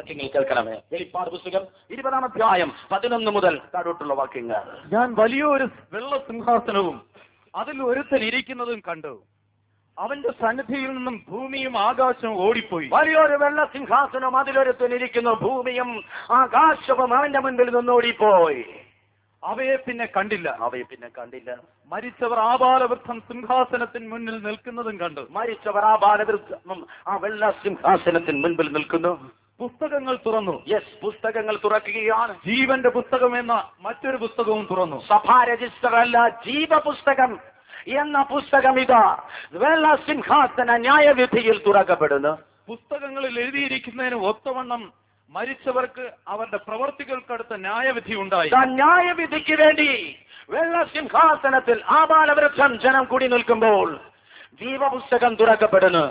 വാക്യങ്ങൾ കേൾക്കണമേ വെളിപ്പാട് പുസ്തകം ഇരുപതാം അധ്യായം പതിനൊന്ന് മുതൽ താഴോട്ടുള്ള വാക്യങ്ങൾ ഞാൻ വലിയൊരു വെള്ള സിംഹാസനവും അതിൽ ഒരുത്തൻ ഇരിക്കുന്നതും കണ്ടു അവന്റെ സന്നിധിയിൽ നിന്നും ഭൂമിയും ആകാശവും ഓടിപ്പോയി വലിയൊരു വെള്ള സിംഹാസനം അതിലൊരുത്തനിരിക്കുന്നു ഭൂമിയും ആകാശവും അവന്റെ മുൻപിൽ നിന്നോടിപ്പോയി അവയെ പിന്നെ കണ്ടില്ല അവയെ പിന്നെ കണ്ടില്ല മരിച്ചവർ ആബാലവൃദ്ധം സിംഹാസനത്തിന് മുന്നിൽ നിൽക്കുന്നതും കണ്ടു മരിച്ചവർ ആ ബാലവൃത്തം ആ വെള്ള സിംഹാസനത്തിന് മുൻപിൽ നിൽക്കുന്നു പുസ്തകങ്ങൾ തുറന്നു യെസ് പുസ്തകങ്ങൾ തുറക്കുകയാണ് ജീവന്റെ പുസ്തകം എന്ന മറ്റൊരു പുസ്തകവും തുറന്നു സഭാ രജിസ്റ്റർ അല്ല ജീവപുസ്തകം എന്ന പുസ്തകം ഇതാ വെള്ള സിംഹാസന ന്യായവിധിയിൽ തുറക്കപ്പെടുന്നു പുസ്തകങ്ങളിൽ എഴുതിയിരിക്കുന്നതിന് ഒത്തവണ്ണം മരിച്ചവർക്ക് അവരുടെ പ്രവർത്തികൾക്കടുത്ത ന്യായവിധി ഉണ്ടായി താൻ ന്യായവിധിക്ക് വേണ്ടി വെള്ള സിംഹാസനത്തിൽ ആബാലവൃക്ഷം ജനം കൂടി നിൽക്കുമ്പോൾ ജീവപുസ്തകം തുറക്കപ്പെടുന്നു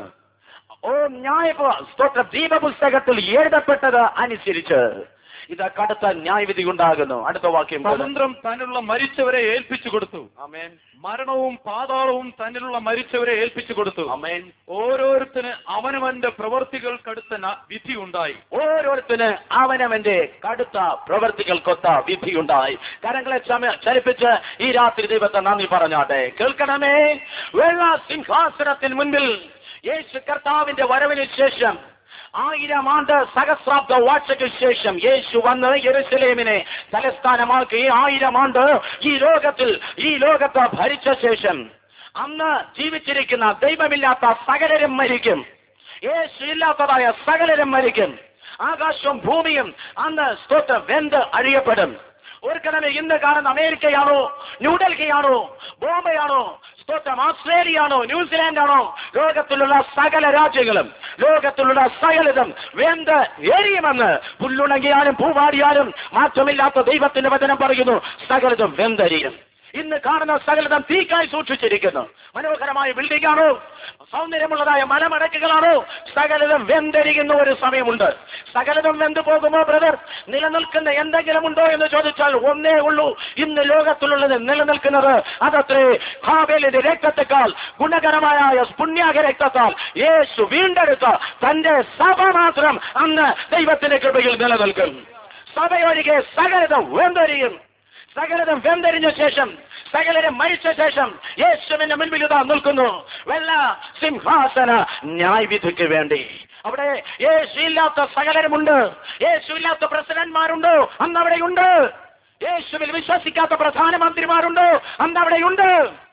ഓ ന്യായ സ്തോത്രം ജീവപുസ്തകത്തിൽ എഴുതപ്പെട്ടത് അനുസരിച്ച് ഇത് കടുത്ത ന്യായവിധി ഉണ്ടാകുന്നു അടുത്ത വാക്യം പോലെ. സ്വതന്ത്രം തന്നിലുള്ള മരിച്ചവരെ ഏൽപ്പിച്ചു കൊടുത്തു ആമേൻ മരണവും പാതാളവും തന്നിലുള്ള മരിച്ചവരെ ഏൽപ്പിച്ചു കൊടുത്തു ആമേൻ ഓരോരുത്തന് അവനവന്റെ പ്രവർത്തികൾക്കടുത്ത ന- വിധി ഉണ്ടായി ഓരോരുത്തന് അവനവന്റെ കടുത്ത പ്രവർത്തികൾക്കൊത്ത വിധിയുണ്ടായി കരങ്ങളെ ചമ ചലിപ്പിച്ച് ഈ രാത്രി ദൈവത്തെ നന്ദി പറഞ്ഞാട്ടെ കേൾക്കണമേ വെള്ള സിംഹാസനത്തിന് മുൻപിൽ യേശു കർത്താവിന്റെ വരവിന് ശേഷം ആയിരം ആണ്ട് സഹസ്രാബ്ദ വാഴ്ചയ്ക്ക് ശേഷം യേശു വന്ന് യെരുസലേമിനെ തലസ്ഥാനമാക്കി ആയിരം ആണ്ട് ഈ ലോകത്തിൽ ഈ ലോകത്ത് ഭരിച്ച ശേഷം അന്ന് ജീവിച്ചിരിക്കുന്ന ദൈവമില്ലാത്ത സകലരും മരിക്കും യേശു ഇല്ലാത്തതായ സകലരും മരിക്കും ആകാശവും ഭൂമിയും അന്ന് സ്തോത്രം വെന്ത് അഴിയപ്പെടും ഓർക്കണമേ ഇന്ന് കാണുന്ന അമേരിക്കയാണോ ന്യൂഡൽഹിയാണോ ബോംബെയാണോ സ്തോത്രം ഓസ്ട്രേലിയയാണോ ന്യൂസിലാൻഡാണോ ലോകത്തിലുള്ള സകല രാജ്യങ്ങളും ലോകത്തിലുള്ള സകലതും വെന്ത് എരിയുമെന്ന് പുല്ലുണങ്ങിയാലും പൂവാടിയാലും മാറ്റമില്ലാത്ത ദൈവത്തിന്റെ വചനം പറയുന്നു സകലതും വെന്തരിയും ഇന്ന് കാണുന്ന സകലതം തീക്കായി സൂക്ഷിച്ചിരിക്കുന്നു മനോഹരമായ ബിൽഡിംഗ് ആണോ സൗന്ദര്യമുള്ളതായ മലമടക്കുകളാണോ സകലതും വെന്തരിക്കുന്ന ഒരു സമയമുണ്ട് സകലതും വെന്തു പോകുമോ ബ്രദർ നിലനിൽക്കുന്ന എന്തെങ്കിലും ഉണ്ടോ എന്ന് ചോദിച്ചാൽ ഒന്നേ ഉള്ളൂ ഇന്ന് ലോകത്തിലുള്ളത് നിലനിൽക്കുന്നത് അതത്രേ ഹാവേലിന്റെ രക്തത്തെക്കാൾ ഗുണകരമായ പുണ്യാക രക്തത്താൽ യേശു വീണ്ടെടുത്ത തന്റെ സഭ മാത്രം അന്ന് ദൈവത്തിന്റെ കൃപയിൽ നിലനിൽക്കും സഭയൊഴികെ സകലതും വെന്തരിയും സകലതും വെന്തരിഞ്ഞ ശേഷം സകലരും മരിച്ച ശേഷം യേശുവിന്റെ മുൻപിൽ ഇതാ നിൽക്കുന്നു വെള്ള സിംഹാസന ന്യായവിധിക്ക് വേണ്ടി അവിടെ യേശു ഇല്ലാത്ത സകലരുമുണ്ട് യേശു ഇല്ലാത്ത പ്രസിഡന്റ്മാരുണ്ടോ അന്ന് അവിടെയുണ്ട് യേശുവിൽ വിശ്വസിക്കാത്ത പ്രധാനമന്ത്രിമാരുണ്ടോ അന്ന് അവിടെയുണ്ട്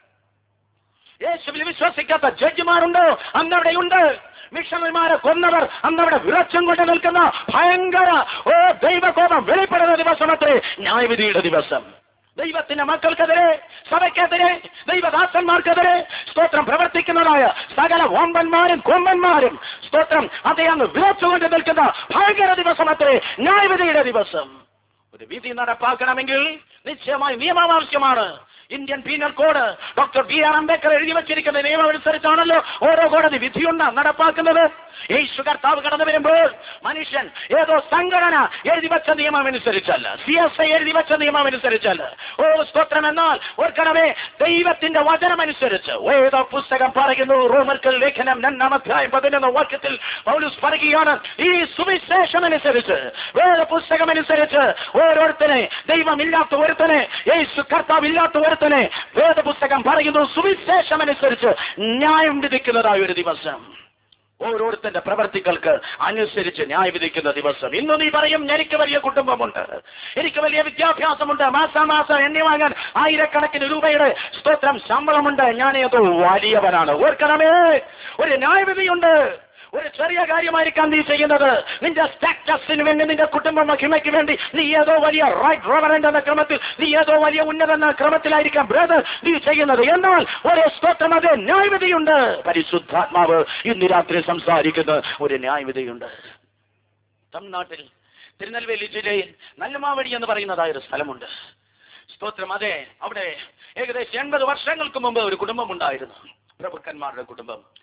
യേശുവിൽ വിശ്വസിക്കാത്ത ജഡ്ജിമാരുണ്ടോ അന്ന് അവിടെയുണ്ട് മിഷണറിമാരെ കൊന്നവർ അന്ന് അവിടെ വിറച്ചും കൊണ്ട് നിൽക്കുന്ന ഭയങ്കര ഓ ദൈവകോപം വെളിപ്പെടുന്ന ദിവസമത്രേ ന്യായവിധിയുടെ ദിവസം ദൈവത്തിന്റെ മക്കൾക്കെതിരെ സഭയ്ക്കെതിരെ ദൈവദാസന്മാർക്കെതിരെ സ്തോത്രം പ്രവർത്തിക്കുന്നതായ സകല ഓമ്പന്മാരും കൊമ്പന്മാരും സ്തോത്രം അതേ അന്ന് വിറച്ചുകൊണ്ട് നിൽക്കുന്ന ഭയങ്കര ദിവസമത്രേ ന്യായവിധിയുടെ ദിവസം ഒരു വിധി നടപ്പാക്കണമെങ്കിൽ നിശ്ചയമായി നിയമം ആവശ്യമാണ് Indian penal code doctor B R Ambedkar എഴുതി വച്ചിരിക്കുന്ന നിയമം അനുസരിച്ചാണല്ലോ ഓരോ കോടതി വിധിയുണ്ട് നടപ്പാക്കുന്നത് യേശു കർത്താവ് കടന്നു വരുമ്പോൾ മനുഷ്യൻ ഏതോ സംഘടന എഴുതി വെച്ച നിയമം അനുസരിച്ചല്ല സി എസ് ഐ എഴുതി വെച്ച നിയമം അനുസരിച്ചല്ല ഓ സ്തോത്രം എന്നാൽ ഓർക്കണമേ ദൈവത്തിന്റെ വചനം അനുസരിച്ച് ഏതോ പുസ്തകം പറയുന്നു റോമർക്കൽ ലേഖനം രണ്ടാം അധ്യായം പതിനൊന്ന് വാക്യത്തിൽ പൗലൂസ് പറയുകയാണ് ഈ സുവിശേഷം അനുസരിച്ച് വേറെ പുസ്തകം അനുസരിച്ച് ഓരോരുത്തനെ ദൈവമില്ലാത്ത ഒരുത്തനെ യേശു കർത്താവ് ഇല്ലാത്ത ഒരുത്തനെ വേദപുസ്തകം പറയുന്നു സുവിശേഷം അനുസരിച്ച് ന്യായം വിധിക്കുന്നതായ ഒരു ദിവസം ഓരോരുത്തന്റെ പ്രവർത്തികൾക്ക് അനുസരിച്ച് ന്യായ വിധിക്കുന്ന ദിവസം ഇന്ന് നീ പറയും എനിക്ക് വലിയ കുടുംബമുണ്ട് എനിക്ക് വലിയ വിദ്യാഭ്യാസമുണ്ട് മാസാമാസം എണ്ണി വാങ്ങാൻ ആയിരക്കണക്കിന് രൂപയുടെ സ്തോത്രം ശമ്പളമുണ്ട് ഞാൻ ഏതോ വലിയവനാണ് ഓർക്കണമേ ഒരു ന്യായവിധിയുണ്ട് ഒരു ചെറിയ കാര്യമായിരിക്കാം നീ ചെയ്യുന്നത് നിന്റെ സ്റ്റാറ്റസിന് വേണ്ടി നിന്റെ കുടുംബ മഹിമയ്ക്ക് വേണ്ടി നീ ഏതോ വലിയ റൈറ്റ് റവറന്റ് എന്ന ക്രമത്തിൽ നീ ഏതോ വലിയ ഉന്നത എന്ന ക്രമത്തിലായിരിക്കാം ബ്രദർ നീ ചെയ്യുന്നത് എന്നാൽ ഒരു സ്തോത്രം അത് ന്യായവിധിയുണ്ട് പരിശുദ്ധാത്മാവ് ഇന്ന് രാത്രി സംസാരിക്കുന്ന ഒരു ന്യായവിധിയുണ്ട് തമിഴ്നാട്ടിൽ തിരുനെൽവേലി ജില്ലയിൽ നല്ലമാവഴി എന്ന് പറയുന്നതായ ഒരു സ്ഥലമുണ്ട് സ്തോത്രം അതെ അവിടെ ഏകദേശം എൺപത് വർഷങ്ങൾക്ക് മുമ്പ് ഒരു കുടുംബം ഉണ്ടായിരുന്നു പ്രഭുക്കന്മാരുടെ കുടുംബം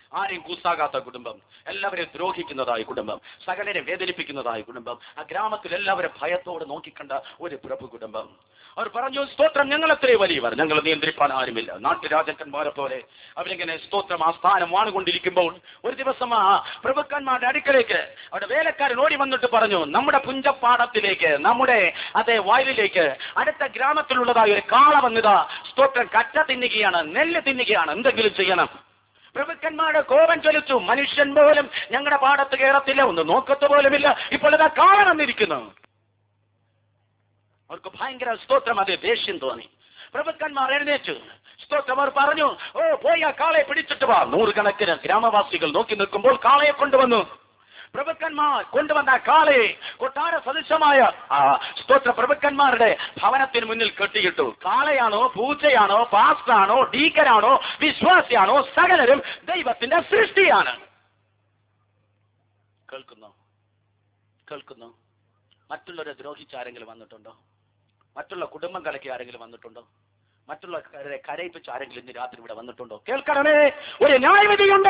ആരെയും കൂസാകാത്ത കുടുംബം എല്ലാവരെയും ദ്രോഹിക്കുന്നതായ കുടുംബം സകലരെ വേദനിപ്പിക്കുന്നതായ കുടുംബം ആ ഗ്രാമത്തിൽ എല്ലാവരും ഭയത്തോടെ നോക്കിക്കണ്ട ഒരു പ്രഭു കുടുംബം അവർ പറഞ്ഞു സ്തോത്രം ഞങ്ങൾ എത്രയും വലിയവർ ഞങ്ങൾ നിയന്ത്രിപ്പാൻ ആരുമില്ല നാട്ടുരാജാക്കന്മാരെ പോലെ അവരിങ്ങനെ സ്തോത്രം ആ സ്ഥാനം വാണുകൊണ്ടിരിക്കുമ്പോൾ ഒരു ദിവസം ആ പ്രഭുക്കന്മാരുടെ അടുക്കലേക്ക് അവിടെ വേലക്കാരൻ ഓടി വന്നിട്ട് പറഞ്ഞു നമ്മുടെ പുഞ്ചപ്പാടത്തിലേക്ക് നമ്മുടെ അതേ വയലിലേക്ക് അടുത്ത ഗ്രാമത്തിലുള്ളതായ ഒരു കാള വന്നതാ സ്തോത്രം കറ്റ തിന്നുകയാണ് നെല്ല് തിന്നുകയാണ് എന്തെങ്കിലും ചെയ്യണം പ്രഭുക്കന്മാരുടെ കോപം ചൊലിച്ചു മനുഷ്യൻ പോലും ഞങ്ങളുടെ പാടത്ത് കയറത്തില്ല ഒന്ന് നോക്കത്ത് പോലുമില്ല ഇപ്പോൾ ഇതാ കാള വന്നിരിക്കുന്നു അവർക്ക് ഭയങ്കര സ്തോത്രം അത് ദേഷ്യം തോന്നി പ്രഭുക്കന്മാർ എഴുന്നേറ്റു സ്തോത്രം അവർ പറഞ്ഞു ഓ പോയി ആ കാളയെ പിടിച്ചിട്ട് വാ നൂറുകണക്കിന് ഗ്രാമവാസികൾ നോക്കി നിൽക്കുമ്പോൾ കാളയെ കൊണ്ടുവന്നു പ്രഭുക്കന്മാർ കൊണ്ടുവന്ന ആ കാളയെ കൊട്ടാര സദൃശമായ ആ സ്തോത്ര പ്രഭുക്കന്മാരുടെ ഭവനത്തിന് മുന്നിൽ കെട്ടിയിട്ടു കാളയാണോ പൂച്ചയാണോ പാസ്റ്റാണോ ഡീക്കനാണോ വിശ്വാസിയാണോ സകലരും ദൈവത്തിന്റെ സൃഷ്ടിയാണ് കേൾക്കുന്നു കേൾക്കുന്നു മറ്റുള്ളവരെ ദ്രോഹിച്ച് ആരെങ്കിലും വന്നിട്ടുണ്ടോ മറ്റുള്ള കുടുംബം കലക്കി ആരെങ്കിലും വന്നിട്ടുണ്ടോ മറ്റുള്ളവരെ കരയിപ്പിച്ച് ആരെങ്കിലും ഇന്ന് രാത്രി ഇവിടെ വന്നിട്ടുണ്ടോ കേൾക്കണമേ ഒരു ന്യായവിധിയുണ്ട്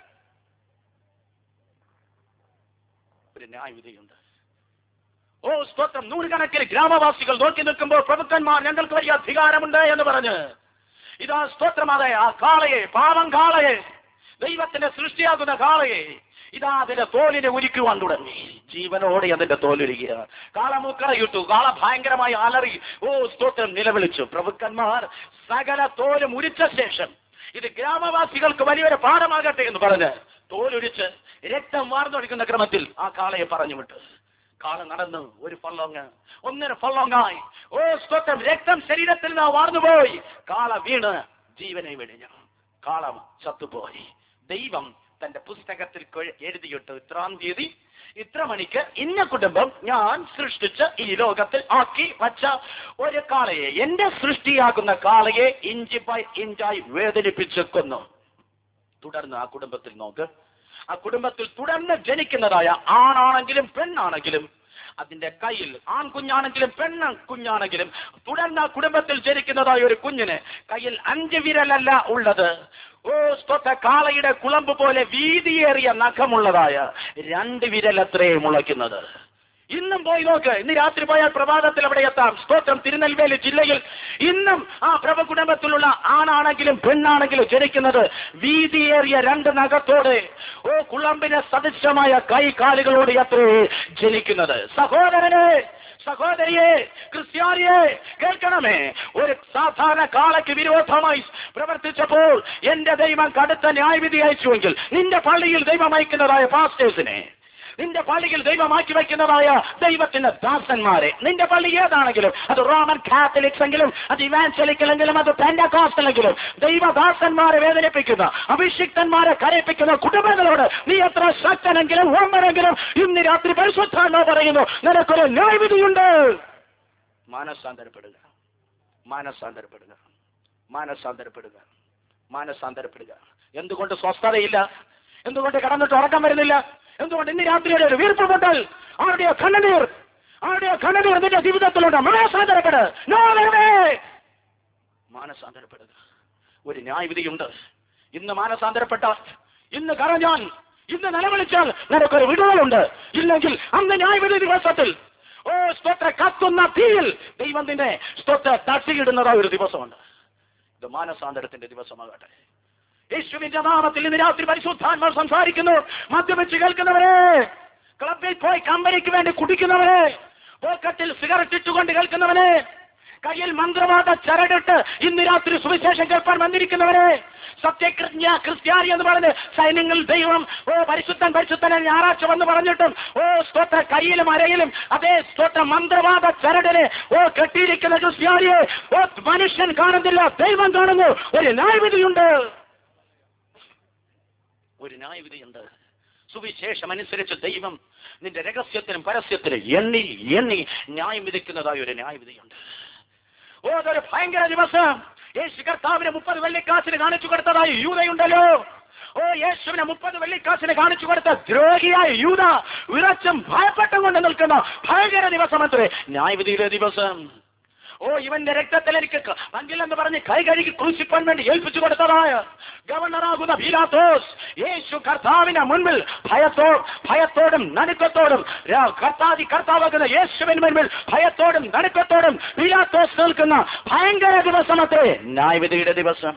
ഒരു ന്യായവിധിയുണ്ട് ഓ സ്തോത്രം നൂറുകണക്കിന് ഗ്രാമവാസികൾ നോക്കി നിൽക്കുമ്പോൾ പ്രഭുക്കന്മാർ ഞങ്ങൾക്ക് വലിയ അധികാരമുണ്ട് എന്ന് പറഞ്ഞ് ഇതാ സ്തോത്രമാതെ ആ കാളയെ പാവം കാളയെ ദൈവത്തിന്റെ സൃഷ്ടിയാകുന്ന കാളയെ ഇതാ അതിന്റെ തോലിനെ ഉരുക്കുവാൻ തുടങ്ങി ജീവനോടെ അതിന്റെ തോലുരുക്കുക കാള മൂക്കറയിട്ടു കാള ഭയങ്കരമായി അലറി ഓ സ്തോത്രം നിലവിളിച്ചു പ്രഭുക്കന്മാർ സകല തോലും ഉരിച്ച ശേഷം ഇത് ഗ്രാമവാസികൾക്ക് വലിയൊരു പാഠമാകട്ടെ എന്ന് പറഞ്ഞ് തോലുരിച്ച് രക്തം വാർന്നൊഴിക്കുന്ന ക്രമത്തിൽ ആ കാളയെ പറഞ്ഞു വിട്ടു കാള നടന്നു ഒരു ഫള്ളോങ് ഒന്നര ഫള്ളോങ്ങായി ഓ സ്തോത്രം രക്തം ശരീരത്തിൽ നിന്ന് വാർന്നുപോയി കാള വീണ് ജീവനെ വെടിഞ്ഞു കാള ചത്തുപോയി ദൈവം തന്റെ പുസ്തകത്തിൽ കൊ- എഴുതിയിട്ട് ഇത്രാം തീയതി ഇത്ര മണിക്ക് ഇന്ന കുടുംബം ഞാൻ സൃഷ്ടിച്ച് ഈ ലോകത്തിൽ ആക്കി വച്ച ഒരു കാളയെ എന്റെ സൃഷ്ടിയാകുന്ന കാളയെ ഇഞ്ചി ബൈ ഇഞ്ചായി വേദനിപ്പിച്ച് കൊന്നു തുടർന്ന് ആ കുടുംബത്തിൽ നോക്ക് ആ കുടുംബത്തിൽ തുടർന്ന് ജനിക്കുന്നതായ ആണാണെങ്കിലും പെണ്ണാണെങ്കിലും അതിന്റെ കയ്യിൽ ആൺകുഞ്ഞാണെങ്കിലും പെണ്ണ കുഞ്ഞാണെങ്കിലും തുടർന്ന് ആ കുടുംബത്തിൽ ജനിക്കുന്നതായ ഒരു കുഞ്ഞിന് കയ്യിൽ അഞ്ച് വിരലല്ല ഉള്ളത് ഓ സ്തൊത്ത കാളയുടെ കുളമ്പ് പോലെ വീതിയേറിയ നഖമുള്ളതായ രണ്ട് വിരലത്രേ മുളയ്ക്കുന്നത് ഇന്നും പോയി നോക്ക് ഇന്ന് രാത്രി പോയാൽ പ്രഭാതത്തിൽ അവിടെ എത്താം സ്തോത്രം തിരുനെൽവേലി ജില്ലയിൽ ഇന്നും ആ പ്രഭ കുടുംബത്തിലുള്ള ആണാണെങ്കിലും പെണ്ണാണെങ്കിലും ജനിക്കുന്നത് വീതിയേറിയ രണ്ട് നഖത്തോടെ ഓ കുളമ്പിന് സദൃശമായ കൈ കാലുകളോട് അത്രേ ജനിക്കുന്നത് സഹോദരനെ സഹോദരിയെ ക്രിസ്ത്യാനിയെ കേൾക്കണമേ ഒരു സാധാരണ കാളയ്ക്ക് വിരോധമായി പ്രവർത്തിച്ചപ്പോൾ എന്റെ ദൈവം കടുത്ത ന്യായവിധി അയച്ചുവെങ്കിൽ നിന്റെ പള്ളിയിൽ ദൈവം അയക്കുന്നതായ പാസ്റ്റേഴ്സിനെ നിന്റെ പള്ളിയിൽ ദൈവം മാറ്റി വയ്ക്കുന്നതായ ദൈവത്തിന്റെ ദാസന്മാരെ നിന്റെ പള്ളി ഏതാണെങ്കിലും അത് റോമൻ കാത്തലിക്സ് എങ്കിലും അത് ഇവാൻസലിക്കലെങ്കിലും അത് പെൻഡകോസ്റ്റലെങ്കിലും ദൈവദാസന്മാരെ വേദനിപ്പിക്കുന്ന അഭിഷിക്തന്മാരെ കരയിപ്പിക്കുന്ന കുടുംബങ്ങളോട് നീ എത്ര ശക്തനെങ്കിലും ഓർമ്മനെങ്കിലും ഇന്ന് രാത്രി പരിശുദ്ധാന്നോ പറയുന്നു നിനക്കൊരു ന്യായവിധിയുണ്ട് മാനസാന്തരപ്പെടുക മാനസാന്തരപ്പെടുക മാനസാന്തരപ്പെടുക മാനസാന്തരപ്പെടുക എന്തുകൊണ്ട് സ്വസ്ഥതയില്ല എന്തുകൊണ്ട് കടന്നിട്ട് ഉറക്കം വരുന്നില്ല എന്തുകൊണ്ട് ഇന്ന് രാത്രിയുടെ ഒരു വീർപ്പ് പൊട്ടൽ ആരുടെയോ കണ്ണുനീർ ആരുടെയോ കണ്ണുനീർ നിന്റെ ജീവിതത്തിലുണ്ട് മാനസാന്തരപ്പെട് നോ വേണമേ മാനസാന്തരപ്പെടുക ഒരു ന്യായവിധിയുണ്ട് ഇന്ന് മാനസാന്തരപ്പെട്ട ഇന്ന് കരഞ്ഞാൽ ഇന്ന് നിലവിളിച്ചാൽ നിനക്കൊരു വിടുതലുണ്ട് ഇല്ലെങ്കിൽ അന്ന് ന്യായവിധി ദിവസത്തിൽ ഓ സ്തോത്ര കത്തുന്ന തീയിൽ ദൈവം നിന്നെ സ്തോത്ര തട്ടിയിടുന്നതായ ഒരു ദിവസമുണ്ട് ഇത് മാനസാന്തരത്തിന്റെ ദിവസമാകട്ടെ യേശുവിന്റെ നാമത്തിൽ ഇന്ന് രാത്രി പരിശുദ്ധാത്മാർ സംസാരിക്കുന്നു മദ്യപിച്ച് കേൾക്കുന്നവരെ ക്ലബിൽ പോയി കമ്പനിക്ക് വേണ്ടി കുടിക്കുന്നവരെ പോക്കറ്റിൽ സിഗരറ്റ് ഇട്ടുകൊണ്ട് കേൾക്കുന്നവനെ കയ്യിൽ മന്ത്രവാദ ചരടിട്ട് ഇന്ന് രാത്രി സുവിശേഷം കേൾപ്പാൻ വന്നിരിക്കുന്നവരെ സത്യകൃജ്ഞ ക്രിസ്ത്യാനി എന്ന് പറഞ്ഞ് സൈന്യങ്ങൾ ദൈവം ഓ പരിശുദ്ധൻ പരിശുദ്ധനെ ഞായറാഴ്ച വന്ന് പറഞ്ഞിട്ടും ഓ സ്തോത്ര കയ്യിലും അരയിലും അതേ സ്തോത്ര മന്ത്രവാദ ചരടിനെ ഓ കെട്ടിയിരിക്കുന്ന ക്രിസ്ത്യാനിയെ ഓ മനുഷ്യൻ കാണുന്നില്ല ദൈവം കാണുന്നു ഒരു ന്യായവിധിയുണ്ട് ഒരു ന്യായവിധിയുണ്ട് സുവിശേഷം അനുസരിച്ച് ദൈവം നിന്റെ രഹസ്യത്തിനും പരസ്യത്തിനും എണ്ണി എണ്ണി ന്യായം വിധിക്കുന്നതായ ഒരു ന്യായവിധിയുണ്ട് ഓ അതൊരു ഭയങ്കര ദിവസം യേശു കർത്താവിന് മുപ്പത് വെള്ളിക്കാശിന് കാണിച്ചു കൊടുത്തതായ യൂതയുണ്ടല്ലോ ഓ യേശുവിനെ മുപ്പത് വെള്ളിക്കാശിന് കാണിച്ചു കൊടുത്ത ദ്രോഹിയായ യൂത വിറച്ചും ഭയപ്പെട്ടും കൊണ്ട് നിൽക്കുന്ന ഭയങ്കര ദിവസം അത്രേ ന്യായവിധിയിലെ ദിവസം ഓ ഇവന്റെ രക്തത്തിൽ എനിക്ക് ക- പങ്കില്ലെന്ന് പറഞ്ഞ് കൈ കഴുകി ക്രൂശിപ്പാൻ വേണ്ടി ഏൽപ്പിച്ചു കൊടുത്തതായ ഗവർണറാകുന്ന പീലാത്തോസ് യേശു കർത്താവിന് മുൻപിൽ ഭയത്തോ ഭയത്തോടും നടുക്കത്തോടും രാ- കർത്താതി കർത്താവാകുന്ന യേശുവിന് മുൻപിൽ ഭയത്തോടും നടുക്കത്തോടും പീലാത്തോസ് നിൽക്കുന്ന ഭയങ്കര ദിവസമത്രേ ന്യായവിധിയുടെ ദിവസം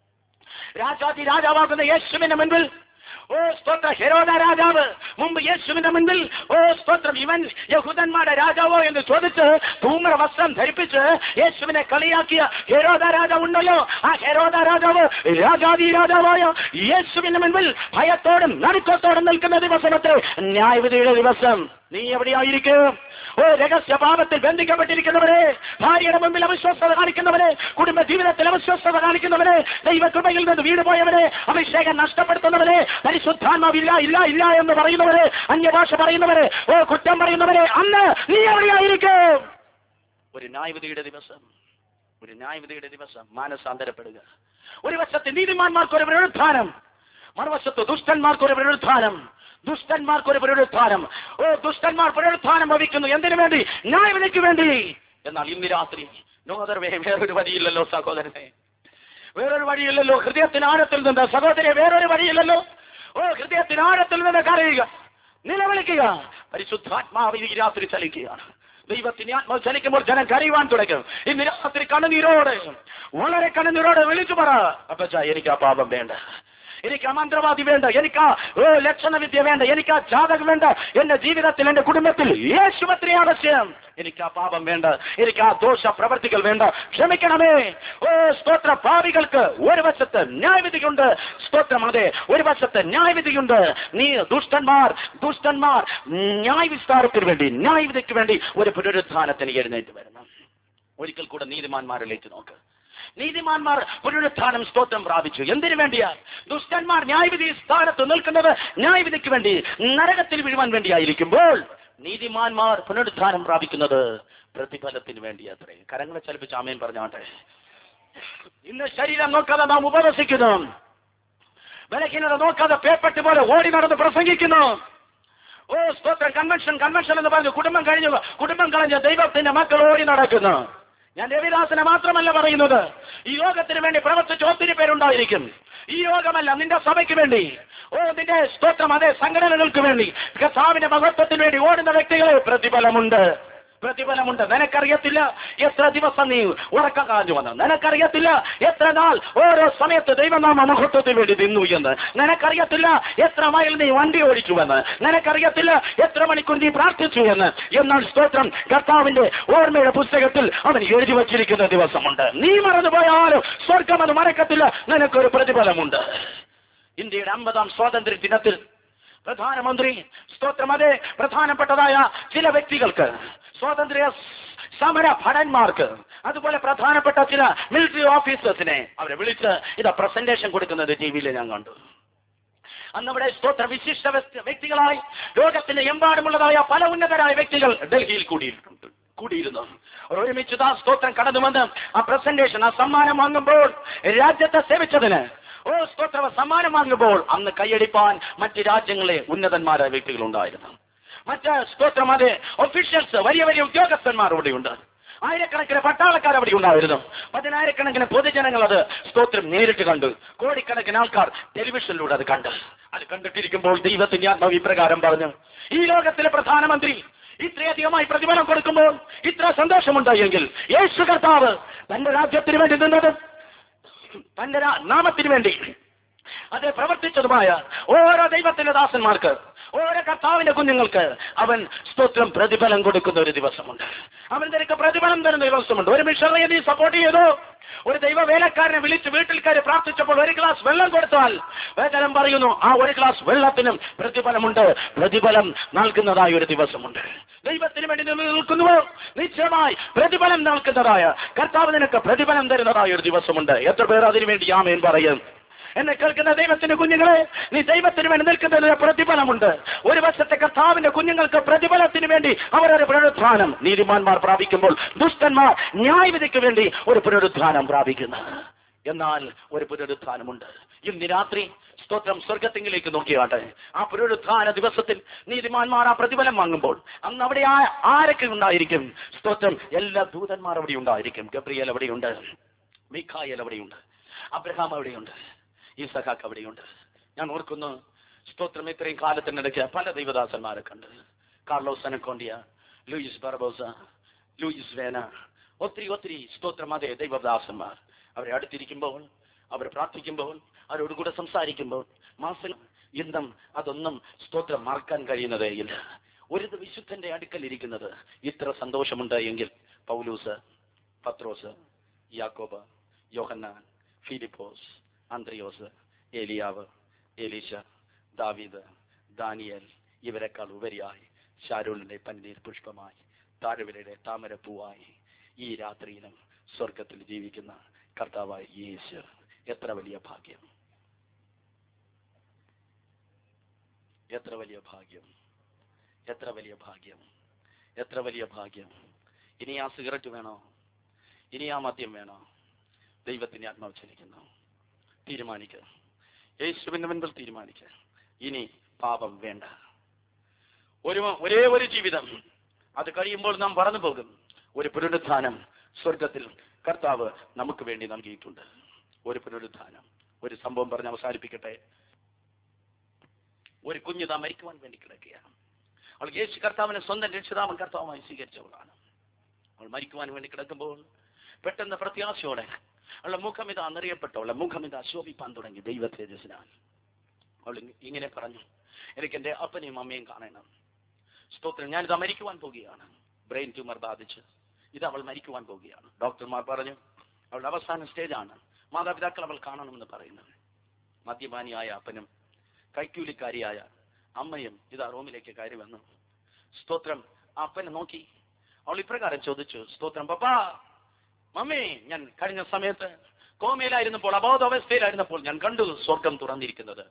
രാജാതി രാജാവാകുന്ന യേശുവിന്റെ മുൻപിൽ ഓ സ്തോത്ര ഹെരോദ രാജാവ് മുമ്പ് യേശുവിന്റെ മുൻപിൽ ഓ സ്തോത്രം ഇവൻ യഹൂദന്മാരുടെ രാജാവോ എന്ന് ചോദിച്ച് ധൂമ്ര വസ്ത്രം ധരിപ്പിച്ച് യേശുവിനെ കളിയാക്കിയ ഹെരോദ രാജാവ് ഉണ്ടല്ലോ ആ ഹെരോദ രാജാവ് രാജാതി രാജാവായ യേശുവിന്റെ മുൻപിൽ ഭയത്തോടും നടുക്കത്തോടും നിൽക്കുന്ന ദിവസമത്രേ ന്യായവിധിയുടെ ദിവസം നീ എവിടെയായിരിക്കും ഓ രഹസ്യ പാപത്തിൽ ബന്ധിക്കപ്പെട്ടിരിക്കുന്നവരെ ഭാര്യയുടെ മുമ്പിൽ അവിശ്വസ്തത കാണിക്കുന്നവരെ കുടുംബ ജീവിതത്തിൽ അവിശ്വസ്തത കാണിക്കുന്നവരെ ദൈവകൃപയിൽ നിന്ന് വീണുപോയവരെ അഭിഷേകം നഷ്ടപ്പെടുത്തുന്നവരെ പരിശുദ്ധാത്മാവില്ല ഇല്ല ഇല്ല എന്ന് പറയുന്നവരെ അന്യഭാഷ പറയുന്നവരെ ഓ കുറ്റം പറയുന്നവരെ അന്ന് നീ എവിടെയായിരിക്കും ഒരു ന്യായവിധിയുടെ ദിവസം ഒരു ന്യായവിധിയുടെ ദിവസം മാനസാന്തരപ്പെടുക ഒരു വശത്ത് നീതിമാന്മാർക്ക് ഒരു പുനരുത്ഥാനം മറുവശത്ത് ദുഷ്ടന്മാർക്ക് ഒരു പുനരുത്ഥാനം ദുഷ്ടന്മാർക്ക് ഒരു പുനരുത്ഥാനം ഓ ദുഷ്ടന്മാർ പുനരുത്ഥാനം ഭവിക്കുന്നു എന്തിനു വേണ്ടി ന്യായവിധിക്ക് വേണ്ടി എന്നാൽ ഇന്ന് രാത്രി നോദർ വേറൊരു വഴിയില്ലല്ലോ സഹോദരനെ വേറൊരു വഴിയില്ലല്ലോ ഹൃദയത്തിന് ആഴത്തിൽ നിന്ന് സഹോദരെ വേറൊരു വഴിയില്ലല്ലോ ഓ ഹൃദയത്തിന് ആഴത്തിൽ നിന്ന് കരയുക നിലവിളിക്കുക പരിശുദ്ധാത്മാവ് ഈ രാത്രി ചലിക്കുകയാണ് ദൈവത്തിന് ആത്മാവ് ചലിക്കുമ്പോൾ ജനം കരയുവാൻ തുടങ്ങും ഇന്ന് രാത്രി കണ്ണുനീരോടെ വളരെ കണ്ണുനീരോടെ വിളിച്ചു പറ അപ്പച്ച എനിക്ക് ആ പാപം വേണ്ട എനിക്ക് ആ മന്ത്രവാദി വേണ്ട എനിക്ക് ആ ഓ, ലക്ഷണവിദ്യ വേണ്ട എനിക്ക് ആ ജാതകം വേണ്ട എന്റെ ജീവിതത്തിൽ എന്റെ കുടുംബത്തിൽ യേശുപത്രി ആവശ്യം എനിക്ക് ആ പാപം വേണ്ട എനിക്ക് ആ ദോഷ പ്രവർത്തികൾ വേണ്ട ക്ഷമിക്കണമേ ഓ സ്തോത്ര പാപികൾക്ക് ഒരു വശത്ത് ന്യായവിധിയുണ്ട് സ്തോത്രം അതെ ഒരു വശത്ത് ന്യായവിധിയുണ്ട് നീ ദുഷ്ടന്മാർ ദുഷ്ടന്മാർ ന്യായവിസ്താരത്തിന് വേണ്ടി ന്യായവിധിക്ക് വേണ്ടി ഒരു പുനരുത്ഥാനത്തിന് എഴുന്നേറ്റ് വരണം ഒരിക്കൽ കൂടെ നീതിമാന്മാരിലേക്ക് നോക്ക് നീതിമാന്മാർ പുനരുത്ഥാനം സ്തോത്രം പ്രാപിച്ചു എന്തിനു വേണ്ടിയാ ദുഷ്ടന്മാർ ന്യായവിധി സ്ഥാനത്ത് നിൽക്കുന്നത് ന്യായവിധിക്ക് വേണ്ടി നരകത്തിൽ വീഴുവാൻ വേണ്ടിയായിരിക്കുമ്പോൾ നീതിമാന്മാർ പുനരുത്ഥാനം പ്രാപിക്കുന്നത് പ്രതിഫലത്തിന് വേണ്ടി അത്രേ കരങ്ങളെ ചലിപ്പിച്ച് ആമേൻ പറഞ്ഞാട്ടെ ഇന്ന് ശരീരം നോക്കാതെ നാം ഉപവസിക്കുന്നു ബലഹീനത നോക്കാതെ പേപ്പറ്റ് പോലെ ഓടി നടന്ന് പ്രസംഗിക്കുന്നു ഓ സ്തോത്രം കൺവെൻഷൻ കൺവെൻഷൻ എന്ന് പറഞ്ഞു കുടുംബം കഴിഞ്ഞു കുടുംബം കളഞ്ഞ ദൈവത്തിന്റെ മക്കൾ ഓടി നടക്കുന്നു ഞാൻ രവിദാസനെ മാത്രമല്ല പറയുന്നത് ഈ യോഗത്തിന് വേണ്ടി പ്രവർത്തിച്ച ഒത്തിരി പേരുണ്ടായിരിക്കും ഈ യോഗമല്ല നിന്റെ സഭയ്ക്ക് വേണ്ടി ഓ നിന്റെ സ്തോത്രം അതേ സംഘടനകൾക്ക് വേണ്ടി കർത്താവിന്റെ മഹത്വത്തിന് വേണ്ടി ഓടുന്ന വ്യക്തികളെ പ്രതിഫലമുണ്ട് പ്രതിഫലമുണ്ട് നിനക്കറിയത്തില്ല എത്ര ദിവസം നീ ഉറക്കം കാഞ്ഞു വന്ന് നിനക്കറിയത്തില്ല എത്ര നാൾ ഓരോ സമയത്ത് ദൈവനാമ മഹത്വത്തിന് വേണ്ടി നിന്നു എന്ന് നിനക്കറിയത്തില്ല എത്ര മൈൽ നീ വണ്ടി ഓടിച്ചുവെന്ന് നിനക്കറിയത്തില്ല എത്ര മണിക്കൂർ നീ പ്രാർത്ഥിച്ചു എന്ന് എന്നാൽ സ്തോത്രം കർത്താവിന്റെ ഓർമ്മയുടെ പുസ്തകത്തിൽ അവൻ എഴുതി വച്ചിരിക്കുന്ന ദിവസമുണ്ട് നീ മറന്നുപോയാലും സ്വർഗം അത് മറക്കത്തില്ല നിനക്കൊരു പ്രതിഫലമുണ്ട് ഇന്ത്യയുടെ അമ്പതാം സ്വാതന്ത്ര്യ ദിനത്തിൽ പ്രധാനമന്ത്രി സ്തോത്രം അതെ പ്രധാനപ്പെട്ടതായ ചില വ്യക്തികൾക്ക് സ്വാതന്ത്ര്യ സമര ഭടന്മാർക്ക് അതുപോലെ പ്രധാനപ്പെട്ട ചില മിലിറ്ററി ഓഫീസേഴ്സിനെ അവരെ വിളിച്ച് ഇത് പ്രസന്റേഷൻ കൊടുക്കുന്നത് ടി വിയിൽ ഞാൻ കണ്ടു അന്നവിടെ സ്തോത്ര വിശിഷ്ട വ്യക്തി- വ്യക്തികളായി ലോകത്തിന്റെ എമ്പാടുമുള്ളതായ പല ഉന്നതരായ വ്യക്തികൾ ഡൽഹിയിൽ കൂടിയിട്ടുണ്ട് കൂടിയിരുന്നു അവർ ഒരുമിച്ച് ആ സ്തോത്രം കടന്നു വന്ന് ആ പ്രസന്റേഷൻ ആ സമ്മാനം വാങ്ങുമ്പോൾ രാജ്യത്തെ സേവിച്ചതിന് ഓ സ്തോത്ര സമ്മാനം വാങ്ങുമ്പോൾ അന്ന് കൈയടിപ്പാൻ മറ്റ് രാജ്യങ്ങളിലെ ഉന്നതന്മാരായ വ്യക്തികൾ ഉണ്ടായിരുന്നു മറ്റ് സ്തോത്രം അതെ ഒഫീഷ്യൽസ് വലിയ വലിയ ഉദ്യോഗസ്ഥന്മാർ ഇവിടെയുണ്ട് ആയിരക്കണക്കിന് പട്ടാളക്കാർ അവിടെ ഉണ്ടായിരുന്നു പതിനായിരക്കണക്കിന് പൊതുജനങ്ങൾ അത് സ്തോത്രം നേരിട്ട് കണ്ടു കോടിക്കണക്കിന് ആൾക്കാർ ടെലിവിഷനിലൂടെ അത് കണ്ടു അത് കണ്ടിട്ടിരിക്കുമ്പോൾ ദൈവത്തിന്റെ ആത്മാവ് ഇപ്രകാരം പറഞ്ഞു ഈ ലോകത്തിലെ പ്രധാനമന്ത്രി ഇത്രയധികമായി പ്രതിഫലം കൊടുക്കുമ്പോൾ ഇത്ര സന്തോഷമുണ്ടായെങ്കിൽ യേശു കർത്താവ് തന്റെ രാജ്യത്തിന് വേണ്ടി നിന്നത് തന്റെ രാ- നാമത്തിന് വേണ്ടി അത് പ്രവർത്തിച്ചതുമായ ഓരോ ദൈവത്തിന്റെ ദാസന്മാർക്ക് ഓരോ കർത്താവിന്റെ കുഞ്ഞുങ്ങൾക്ക് അവൻ സ്തോത്രം പ്രതിഫലം കൊടുക്കുന്ന ഒരു ദിവസമുണ്ട് അവൻ നിനക്ക് പ്രതിഫലം തരുന്ന ദിവസമുണ്ട് ഒരു മിഷണറിയെ നീ സപ്പോർട്ട് ചെയ്തു ഒരു ദൈവ വേലക്കാരനെ വിളിച്ച് വീട്ടിൽ കയറി പ്രാർത്ഥിച്ചപ്പോൾ ഒരു ഗ്ലാസ് വെള്ളം കൊടുത്താൽ വേദനം പറയുന്നു ആ ഒരു ഗ്ലാസ് വെള്ളത്തിനും പ്രതിഫലമുണ്ട് പ്രതിഫലം നൽകുന്നതായ ഒരു ദിവസമുണ്ട് ദൈവത്തിന് വേണ്ടി നീ നിൽക്കുന്നുവോ നിശ്ചയമായി പ്രതിഫലം നൽകുന്നതായ കർത്താവ് നിനക്ക് പ്രതിഫലം തരുന്നതായ ഒരു ദിവസമുണ്ട് എത്ര പേർ അതിനു വേണ്ടി ആമേൻ പറയും എന്നെ കേൾക്കുന്ന ദൈവത്തിന്റെ കുഞ്ഞുങ്ങളെ നീ ദൈവത്തിന് വേണ്ടി നിൽക്കുന്നതിന് പ്രതിഫലമുണ്ട് ഒരു വശത്തെ കർത്താവിന്റെ കുഞ്ഞുങ്ങൾക്ക് പ്രതിഫലത്തിന് വേണ്ടി അവരൊരു പുനരുത്ഥാനം നീതിമാന്മാർ പ്രാപിക്കുമ്പോൾ ദുഷ്ടന്മാർ ന്യായവിധിക്ക് വേണ്ടി ഒരു പുനരുത്ഥാനം പ്രാപിക്കുന്നു എന്നാൽ ഒരു പുനരുത്ഥാനമുണ്ട് ഇന്ന് രാത്രി സ്തോത്രം സ്വർഗത്തിങ്കിലേക്ക് നോക്കിയാട്ടെ ആ പുനരുത്ഥാന ദിവസത്തിൽ നീതിമാന്മാർ ആ പ്രതിഫലം വാങ്ങുമ്പോൾ അന്ന് അവിടെ ആ- ആരൊക്കെ ഉണ്ടായിരിക്കും സ്തോത്രം എല്ലാ ദൂതന്മാർ അവിടെ ഉണ്ടായിരിക്കും ഗബ്രിയൽ അവിടെയുണ്ട് മിഖായൽ അവിടെയുണ്ട് അബ്രഹാം അവിടെയുണ്ട് ഈസഹാക്ക് അവിടെയുണ്ട് ഞാൻ ഓർക്കുന്നു സ്തോത്രം ഇത്രയും കാലത്തിനിടയ്ക്ക് പല ദൈവദാസന്മാരെ കണ്ട് Carlos Annacondia Luis Barbosa Luis വേന ഒത്തിരി ഒത്തിരി സ്തോത്രം അതെ ദൈവദാസന്മാർ അവരെ അടുത്തിരിക്കുമ്പോൾ അവർ പ്രാർത്ഥിക്കുമ്പോൾ അവരോട് കൂടെ സംസാരിക്കുമ്പോൾ മാസം ഇന്നും അതൊന്നും സ്തോത്രം മറക്കാൻ കഴിയുന്നതേ ഇല്ല ഒരു വിശുദ്ധന്റെ അടുക്കൽ ഇരിക്കുന്നത് ഇത്ര സന്തോഷമുണ്ട് എങ്കിൽ പൗലൂസ് പത്രോസ് യാക്കോബ് യോഹന്നാൻ ഫിലിപ്പോസ് അന്ത്രിയോസ് ഏലിയാവ് എലീശ ദാവീദ് ദാനിയൽ ഇവരെക്കാൾ ഉപരിയായി ഷാരൂളിന്റെ പന്നീർ പുഷ്പമായി താരവിലയുടെ താമരപ്പൂവായി ഈ രാത്രിയിലും സ്വർഗത്തിൽ ജീവിക്കുന്ന കർത്താവായ യേശു എത്ര വലിയ ഭാഗ്യം എത്ര വലിയ ഭാഗ്യം എത്ര വലിയ ഭാഗ്യം എത്ര വലിയ ഭാഗ്യം ഇനി ആ സിഗരറ്റ് വേണോ ഇനി ആ മദ്യം വേണോ ദൈവത്തിന്റെ ആത്മാവ് ചലിക്കുന്നു തീരുമാനിക്ക യേശുവിന്റെ മുൻപിൽ തീരുമാനിക്ക ഇനി പാപം വേണ്ട ഒരു ഒരേ ഒരു ജീവിതം അത് കഴിയുമ്പോൾ നാം പറന്നു പോകും ഒരു പുനരുത്ഥാനം സ്വർഗത്തിൽ കർത്താവ് നമുക്ക് വേണ്ടി നൽകിയിട്ടുണ്ട് ഒരു പുനരുത്ഥാനം ഒരു സംഭവം പറഞ്ഞ് അവസാനിപ്പിക്കട്ടെ ഒരു കുഞ്ഞു താൻ മരിക്കുവാൻ വേണ്ടി കിടക്കുകയാണ് അവൾ യേശു കർത്താവിനെ സ്വന്തം രക്ഷിതാമൻ കർത്താവുമായി സ്വീകരിച്ചവളാണ് അവൾ മരിക്കുവാൻ വേണ്ടി കിടക്കുമ്പോൾ പെട്ടെന്ന് പ്രത്യാശയോടെ അവളുടെ മുഖം ഇത് അന്നറിയപ്പെട്ടു അവളുടെ മുഖം ഇത് ശോഭിപ്പാൻ തുടങ്ങി ദൈവ തേജസ്സിനാൽ അവൾ ഇ- ഇങ്ങനെ പറഞ്ഞു എനിക്ക് എൻ്റെ അപ്പനെയും അമ്മയും കാണണം സ്തോത്രം ഞാനിത് മരിക്കുവാൻ പോകുകയാണ് ബ്രെയിൻ ട്യൂമർ ബാധിച്ച് ഇത് അവൾ മരിക്കുവാൻ പോകുകയാണ് ഡോക്ടർമാർ പറഞ്ഞു അവളുടെ അവസാന സ്റ്റേജാണ് മാതാപിതാക്കൾ അവൾ കാണണമെന്ന് പറയുന്നു മദ്യപാനിയായ അപ്പനും കൈക്കൂലിക്കാരിയായ അമ്മയും ഇതാ റൂമിലേക്ക് കയറി വന്നു സ്തോത്രം ആ അപ്പനെ നോക്കി അവൾ ഇപ്രകാരം ചോദിച്ചു സ്തോത്രം പപ്പാ മമ്മി ഞാൻ കഴിഞ്ഞ സമയത്ത് കോമയിലായിരുന്നപ്പോൾ അബോധാവസ്ഥയിലായിരുന്നപ്പോൾ ഞാൻ കണ്ടു സ്വർഗം തുറന്നിരിക്കുന്നത്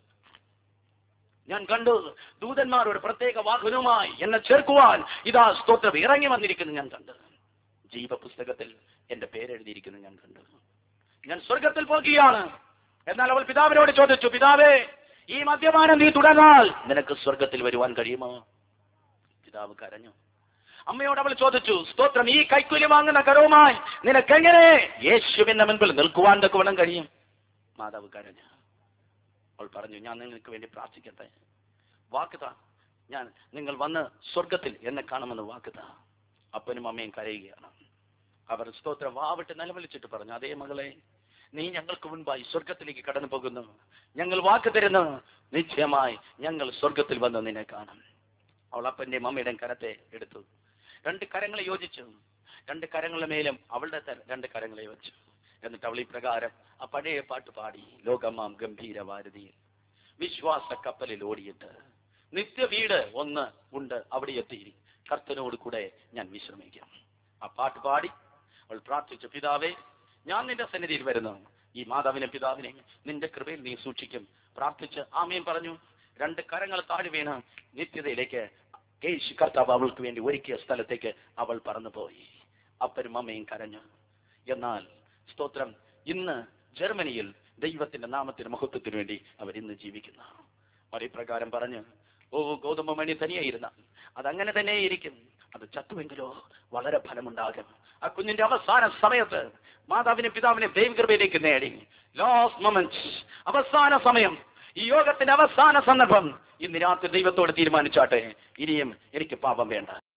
ഞാൻ കണ്ടു ദൂതന്മാർ ഒരു പ്രത്യേക വാഹനവുമായി എന്നെ ചേർക്കുവാൻ ഇതാ സ്തോത്രം ഇറങ്ങി വന്നിരിക്കുന്നു ഞാൻ കണ്ടു ജീവപുസ്തകത്തിൽ എന്റെ പേരെഴുതിയിരിക്കുന്നു ഞാൻ കണ്ടു ഞാൻ സ്വർഗത്തിൽ പോകുകയാണ് എന്നാൽ അവൾ പിതാവിനോട് ചോദിച്ചു പിതാവേ ഈ മദ്യപാനം നീ തുടർന്നാൽ നിനക്ക് സ്വർഗത്തിൽ വരുവാൻ കഴിയുമോ പിതാവ് കരഞ്ഞു അമ്മയോട് അവൾ ചോദിച്ചു സ്തോത്രം ഈ കൈക്കൂലി വാങ്ങുന്ന കരവുമായി നിനക്കെങ്ങനെ യേശുവിന്റെ മുൻപിൽ നിൽക്കുവാൻ തക്കവണ്ണം കഴിയും മാതാവ് കരഞ്ഞു അവൾ പറഞ്ഞു ഞാൻ നിങ്ങൾക്ക് വേണ്ടി പ്രാർത്ഥിക്കട്ടെ വാക്കുതാ ഞാൻ നിങ്ങൾ വന്ന് സ്വർഗത്തിൽ എന്നെ കാണുമെന്ന് വാക്കുതാ അപ്പനും അമ്മയും കരയുകയാണ് അവർ സ്തോത്രം വാവിട്ട് നിലവിളിച്ചിട്ട് പറഞ്ഞു അതേ മകളെ നീ ഞങ്ങൾക്ക് മുൻപായി സ്വർഗത്തിലേക്ക് കടന്നു പോകുന്നു ഞങ്ങൾ വാക്ക് തരുന്നു നിശ്ചയമായി ഞങ്ങൾ സ്വർഗത്തിൽ വന്ന് നിന്നെ കാണും അവൾ അപ്പന്റെയും അമ്മയുടെയും കരത്തെ എടുത്തു രണ്ട് കരങ്ങളെ യോജിച്ചു രണ്ട് കരങ്ങളുടെ മേലും അവളുടെ ത- രണ്ട് കരങ്ങളെ വെച്ചു എന്നിട്ട് അവൾ ഈ പ്രകാരം ആ പഴയ പാട്ട് പാടി ലോകമാം ഗംഭീര ഭാരതിയിൽ വിശ്വാസ കപ്പലിൽ ഓടിയിട്ട് നിത്യ വീട് ഒന്ന് ഉണ്ട് അവിടെ എത്തി കർത്തനോട് കൂടെ ഞാൻ വിശ്രമിക്കാം ആ പാട്ട് പാടി അവൾ പ്രാർത്ഥിച്ചു പിതാവേ ഞാൻ നിന്റെ സന്നിധിയിൽ വരുന്നു ഈ മാതാവിനെ പിതാവിനെ നിന്റെ കൃപയിൽ നീ സൂക്ഷിക്കും പ്രാർത്ഥിച്ച് ആമയും പറഞ്ഞു രണ്ട് കരങ്ങൾ താഴെ വീണ് നിത്യതയിലേക്ക് യേശു കർത്താവ് അവൾക്ക് വേണ്ടി ഒരുക്കിയ സ്ഥലത്തേക്ക് അവൾ പറന്നുപോയി അപ്പനും അമ്മയും കരഞ്ഞു എന്നാൽ സ്തോത്രം ഇന്ന് ജർമ്മനിയിൽ ദൈവത്തിന്റെ നാമത്തിന് മഹത്വത്തിന് വേണ്ടി അവർ ഇന്ന് ജീവിക്കുന്നു അവർ ഇപ്രകാരം പറഞ്ഞു ഓ ഗോതമ്പ് മണി തനിയായിരുന്നാൽ അതങ്ങനെ തന്നെ ഇരിക്കും അത് ചത്തുവെങ്കിലോ വളരെ ഫലമുണ്ടാകും ആ കുഞ്ഞിന്റെ അവസാന സമയത്ത് മാതാവിനെ പിതാവിനെ ദൈവകൃപയിലേക്ക് നേടി ലാസ്റ്റ് മൊമെന്റ് അവസാന സമയം ഈ യോഗത്തിന്റെ അവസാന സന്ദർഭം ഇന്ന് രാത്രി ദൈവത്തോട് തീരുമാനിച്ചാട്ടെ ഇനിയും എനിക്ക് പാപം വേണ്ട